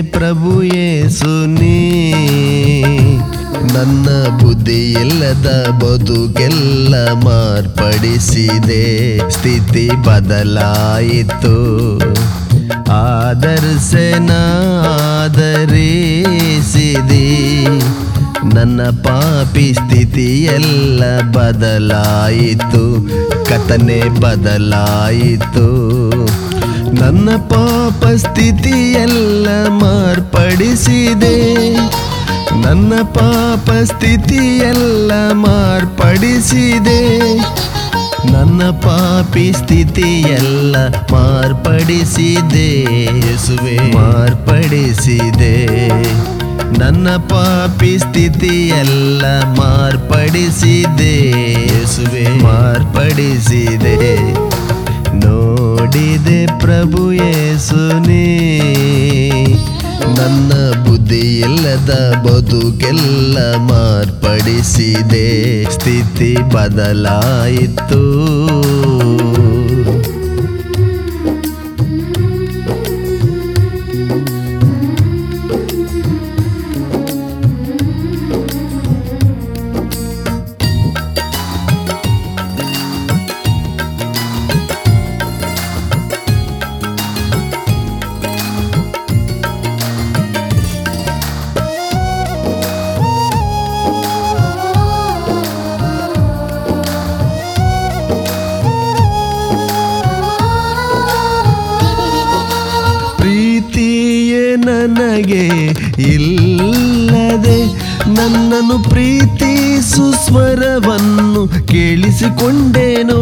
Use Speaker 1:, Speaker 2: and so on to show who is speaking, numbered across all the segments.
Speaker 1: ಪ್ರಭು ಯೇಸುನೇ ನನ್ನ ಬುದ್ಧಿ ಇಲ್ಲದ ಬದುಕೆಲ್ಲ ಮಾರ್ಪಡಿಸಿದೆ ಸ್ಥಿತಿ ಬದಲಾಯಿತು ಆದರ್ಶನ ಆದರಿಸಿದಿ ನನ್ನ ಪಾಪಿ ಸ್ಥಿತಿ ಎಲ್ಲ ಬದಲಾಯಿತು ಕಥನೆ ಬದಲಾಯಿತು ನನ್ನ ಪಾಪ ಸ್ಥಿತಿ ಎಲ್ಲ ಮಾರ್ಪಡಿಸಿದೆ ನನ್ನ ಪಾಪ ಸ್ಥಿತಿ ಎಲ್ಲ ಮಾರ್ಪಡಿಸಿದೆ ನನ್ನ ಪಾಪಿ ಸ್ಥಿತಿ ಎಲ್ಲ ಮಾರ್ಪಡಿಸಿದೆ ಯೇಸುವೆ ಮಾರ್ಪಡಿಸಿದೆ ನನ್ನ ಪಾಪಿ ಸ್ಥಿತಿ ಎಲ್ಲ ಮಾರ್ಪಡಿಸಿದೆ ಯೇಸುವೆ ಮಾರ್ಪಡಿಸಿದೆ ನೋಡಿದೆ ಪ್ರಭು ಯೇಸುನೇ ನನ್ನ ಬುದ್ಧಿ ಇಲ್ಲದ ಬದುಕೆಲ್ಲ ಮಾರ್ಪಡಿಸಿದೆ ಸ್ಥಿತಿ ಬದಲಾಯಿತು ಪ್ರೀತಿಯೇ ನನಗೆ ಇಲ್ಲದೆ ನನ್ನನ್ನು ಪ್ರೀತಿಸು ಸ್ವರವನ್ನು ಕೇಳಿಸಿಕೊಂಡೇನು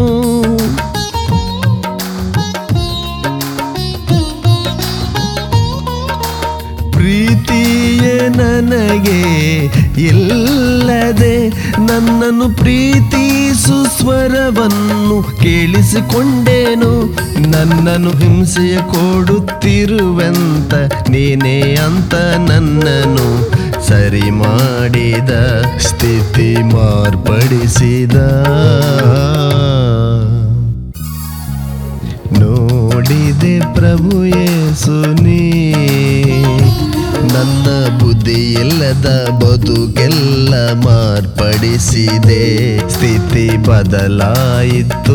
Speaker 1: ಪ್ರೀತಿಯೇ ನನಗೆ ಇಲ್ಲದೆ ನನ್ನನ್ನು ಪ್ರೀತಿಸು ಸ್ವರವನ್ನು ಕೇಳಿಸಿಕೊಂಡೇನು ನನ್ನನ್ನು ಹಿಂಸೆಯ ಕೊಡುತ್ತಿರುವಂತ ನೀನೇ ಅಂತ ನನ್ನನ್ನು ಸರಿ ಮಾಡಿದ ಸ್ಥಿತಿ ಮಾರ್ಪಡಿಸಿದ ನೋಡಿದೆ ಪ್ರಭು ಯೇಸುನೇ ನನ್ನ ಬುದ್ಧಿ ಇಲ್ಲದ ಬದುಕೆಲ್ಲ ಮಾರ್ಪಡಿಸಿದೆ ಸ್ಥಿತಿ ಬದಲಾಯಿತು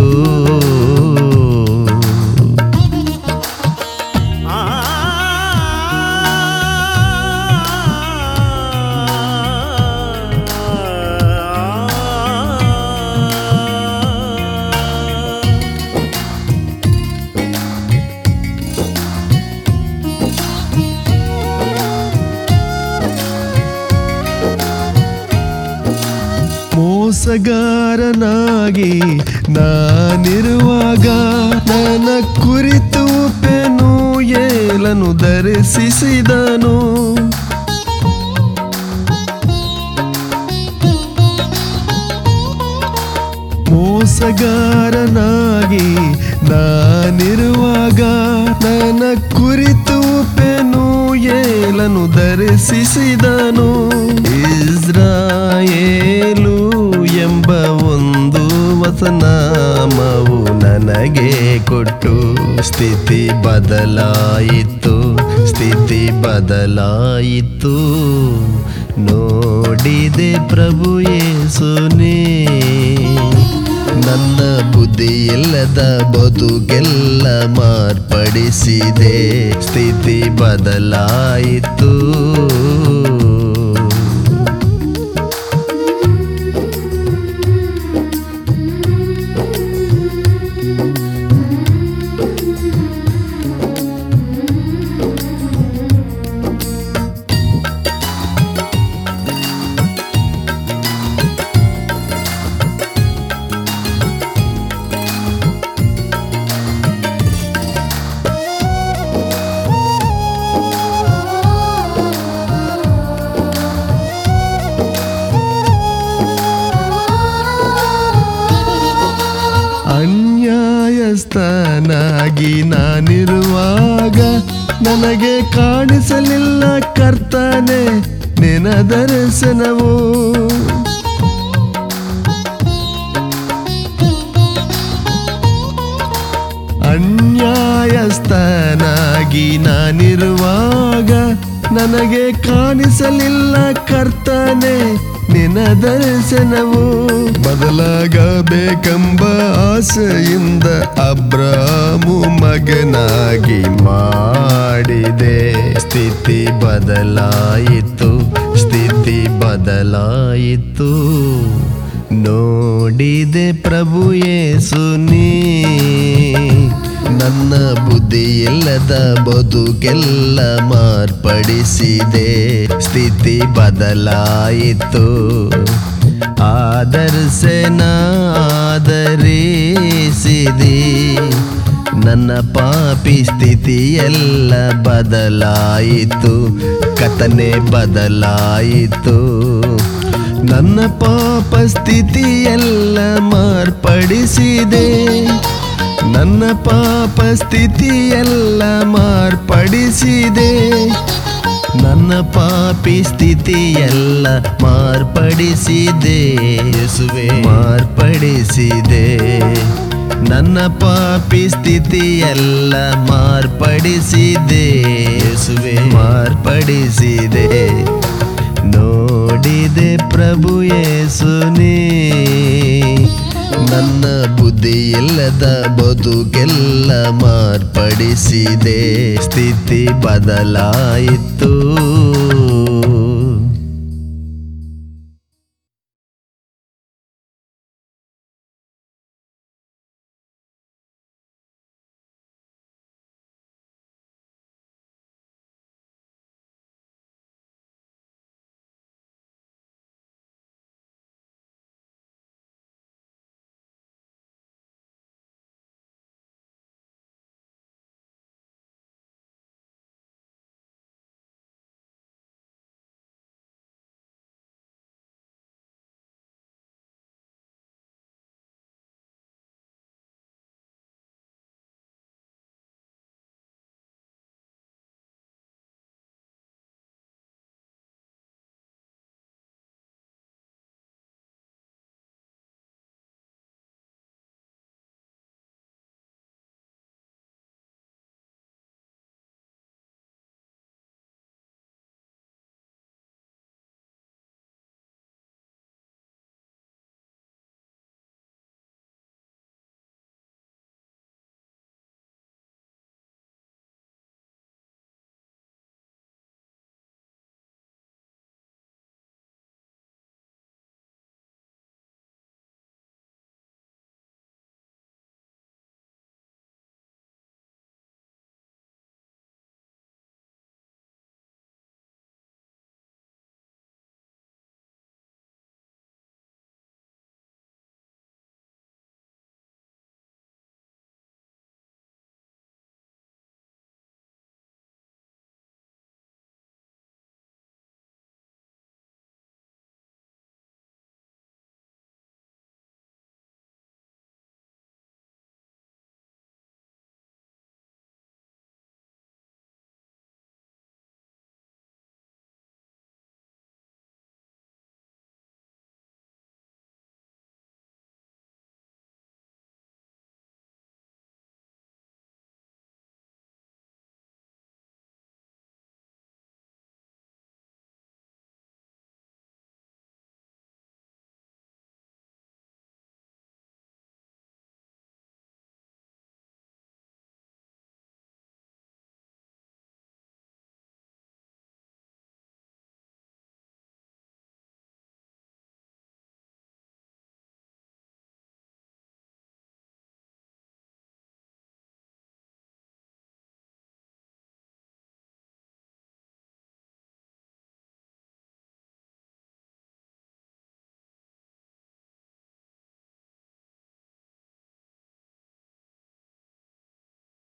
Speaker 1: ಮೋಸಗಾರನಾಗಿ ನಾನಿರುವಾಗ ನನ್ನ ಕುರಿತು ಪೆನು ಏಲನು ಧರಿಸಿದನು ಮೋಸಗಾರನಾಗಿ ನಾನಿರುವಾಗ ನನ್ನ ಕುರಿತು ಪೆನು ಏಲನು ಧರಿಸಿದನು ಇಸ್ರಾಯೇಲು ಎಂಬ ಒಂದು ವಸನಾಮವು ನನಗೆ ಕೊಟ್ಟು ಸ್ಥಿತಿ ಬದಲಾಯಿತು ಸ್ಥಿತಿ ಬದಲಾಯಿತು ನೋಡಿದೆ ಪ್ರಭು ಯೇಸುನೇ ನನ್ನ ಬುದ್ಧಿ ಇಲ್ಲದ ಬದುಕೆಲ್ಲ ಮಾರ್ಪಡಿಸಿದೆ ಸ್ಥಿತಿ ಬದಲಾಯಿತು ಅನ್ಯಾಯಸ್ಥನಾಗಿ ನಾನಿರುವಾಗ ನನಗೆ ಕಾಣಿಸಲಿಲ್ಲ ಕರ್ತನೆ ನಿನ ದರ್ಶನವು ಅನ್ಯಾಯಸ್ಥನಾಗಿ ನಾನಿರುವಾಗ ನನಗೆ ಕಾಣಿಸಲಿಲ್ಲ ಕರ್ತನೆ ನಿನ್ನ ದರ್ಶನವು ಬದಲಾಗಬೇಕೆಂಬ ಆಸೆಯಿಂದ ಅಬ್ರಾಮು ಮಗನಾಗಿ ಮಾಡಿದೆ ಸ್ಥಿತಿ ಬದಲಾಯಿತು ಸ್ಥಿತಿ ಬದಲಾಯಿತು ನೋಡಿದೆ ಪ್ರಭು ಯೇಸು ನೀ ನನ್ನ ಬುದ್ಧಿ ಇಲ್ಲದ ಬದುಕೆಲ್ಲ ಮಾರ್ಪಡಿಸಿದೆ ಸ್ಥಿತಿ ಬದಲಾಯಿತು ಆದರ್ಶನ ಆದರಿಸಿದೆ ನನ್ನ ಪಾಪಿ ಸ್ಥಿತಿಯೆಲ್ಲ ಬದಲಾಯಿತು ಕಥನೆ ಬದಲಾಯಿತು ನನ್ನ ಪಾಪ ಸ್ಥಿತಿಯೆಲ್ಲ ಮಾರ್ಪಡಿಸಿದೆ ನನ್ನ ಪಾಪ ಸ್ಥಿತಿಯೆಲ್ಲ ಮಾರ್ಪಡಿಸಿದೆ ನನ್ನ ಪಾಪಿ ಸ್ಥಿತಿಯೆಲ್ಲ ಮಾರ್ಪಡಿಸಿದೆ ಯೇಸುವೆ ಮಾರ್ಪಡಿಸಿದೆ ನನ್ನ ಪಾಪಿ ಸ್ಥಿತಿಯೆಲ್ಲ ಮಾರ್ಪಡಿಸಿದೆ ಯೇಸುವೆ ಮಾರ್ಪಡಿಸಿದೆ ನೋಡಿದೆ ಪ್ರಭು ಯೇಸುನೇ ನನ್ನ ಬುದ್ಧಿ ಇಲ್ಲದ ಬದುಕೆಲ್ಲ ಮಾರ್ಪಡಿಸಿದೆ ಸ್ಥಿತಿ ಬದಲಾಯಿತು